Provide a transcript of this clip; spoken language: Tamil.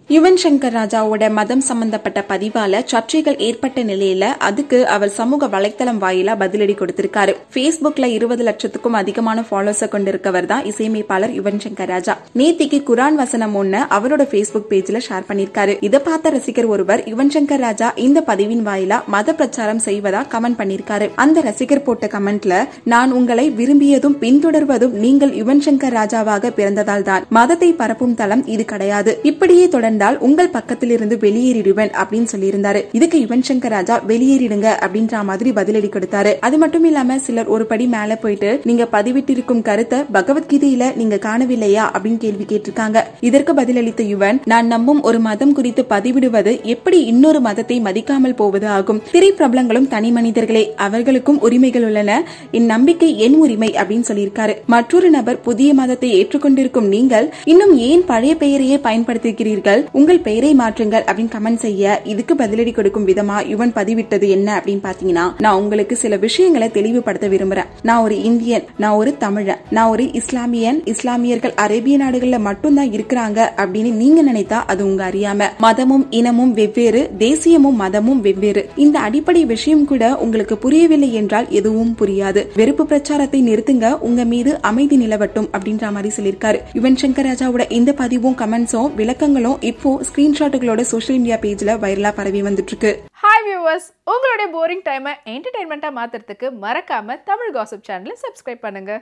யுவன் சங்கர் ராஜாவோட மதம் சம்பந்தப்பட்ட பதிவால சர்ச்சைகள் ஏற்பட்ட நிலையில அதுக்கு அவர் சமூக வலைத்தளம் வாயிலா பதிலடி கொடுத்திருக்காரு பேஸ்புக்ல இருபது லட்சத்துக்கும் அதிகமான ஃபாலோவர்ஸை கொண்டிருக்கவர் தான் இசையமைப்பாளர் யுவன் சங்கர் ராஜா நேத்திக்கு குரான் வசனம் ஒண்ணு அவரோட பேஸ்புக் பேஜ்ல ஷேர் பண்ணிருக்காரு இதை பார்த்த ரசிகர் ஒருவர் யுவன் சங்கர் ராஜா இந்த பதிவின் வாயிலா மத பிரச்சாரம் செய்வதா கமெண்ட் பண்ணிருக்காரு அந்த ரசிகர் போட்ட கமெண்ட்ல நான் உங்களை விரும்பியதும் பின்தொடர்வதும் நீங்கள் யுவன் சங்கர் ராஜாவாக பிறந்ததால் தான் மதத்தை பரப்பும் தளம் இது கிடையாது இப்படியே தொடர்ந்தால் உங்கள் பக்கத்தில் இருந்து வெளியேறிடுவேன் அப்படின்னு சொல்லியிருந்தாரு இதுக்கு யுவன் சங்கர் ராஜா வெளியேறிடுங்க அப்படின்ற மாதிரி பதிலடி கொடுத்தாரு அது மட்டும் இல்லாம சிலர் ஒரு படி மேல போயிட்டு நீங்க பதிவிட்டிருக்கும் கருத்தை பகவத்கீதையில நீங்க காணவில்லையா அப்படின்னு கேள்வி கேட்டிருக்காங்க இதற்கு பதிலளித்த யுவன் நான் நம்பும் ஒரு மதம் குறித்து பதிவிடுவது எப்படி இன்னொரு மதத்தை மதிக்காமல் போவது ஆகும் திரை பிரபலங்களும் தனி மனிதர்களே அவர்களுக்கும் உரிமைகள் உள்ளன என் நம்பிக்கை என் உரிமை அப்படின்னு சொல்லியிருக்காரு மற்றொரு நபர் புதிய மதத்தை ஏற்றுக்கொண்டிருக்கும் நீங்கள் இன்னும் ஏன் பழைய பெயரையே பயன்படுத்துகிறீர்கள் உங்கள் பெயரை மாற்றுங்கள் அப்படின்னு கமெண்ட் செய்ய இதுக்கு பதிலடி கொடுக்கும் விதமா யுவன் பதிவிட்டது என்ன அப்படின்னு பாத்தீங்கன்னா நான் உங்களுக்கு சில விஷயங்களை தெளிவுபடுத்த விரும்புறேன் நான் ஒரு இந்தியன் நான் ஒரு தமிழன் நான் ஒரு இஸ்லாமியன் இஸ்லாமியர்கள் அரேபிய நாடுகள்ல மட்டும்தான் இருக்கிறாங்க அப்படின்னு நீங்க நினைத்தா அது உங்க அறியாம மதமும் இனமும் வெவ்வேறு தேசியமும் மதமும் வெவ்வேறு இந்த அடிப்படை விஷயம் கூட உங்களுக்கு புரியவில்லை என்றால் எதுவும் புரியாது வெறுப்பு பிரச்சாரத்தை நிறுத்துங்க உங்க மீது அமைதி நிலவட்டும் அப்படின்ற மாதிரி சொல்லியிருக்காரு யுவன் சங்கர் ராஜாவோட இந்த பதிவும் கமெண்ட்ஸும் விளக்கங்களும் இப்போ ஸ்கிரீன்ஷாட்டுகளோட சோஷியல் மீடியா பேஜ்ல வைரலா பரவி வந்துட்டு இருக்கு ஹாய் வியூவர்ஸ் உங்களுடைய போரிங் டைமை என்டர்டைன்மெண்ட்டாக மாற்றுறதுக்கு மறக்காம தமிழ் காசிப் சேனலை சப்ஸ்கிரைப் பண்ணுங்க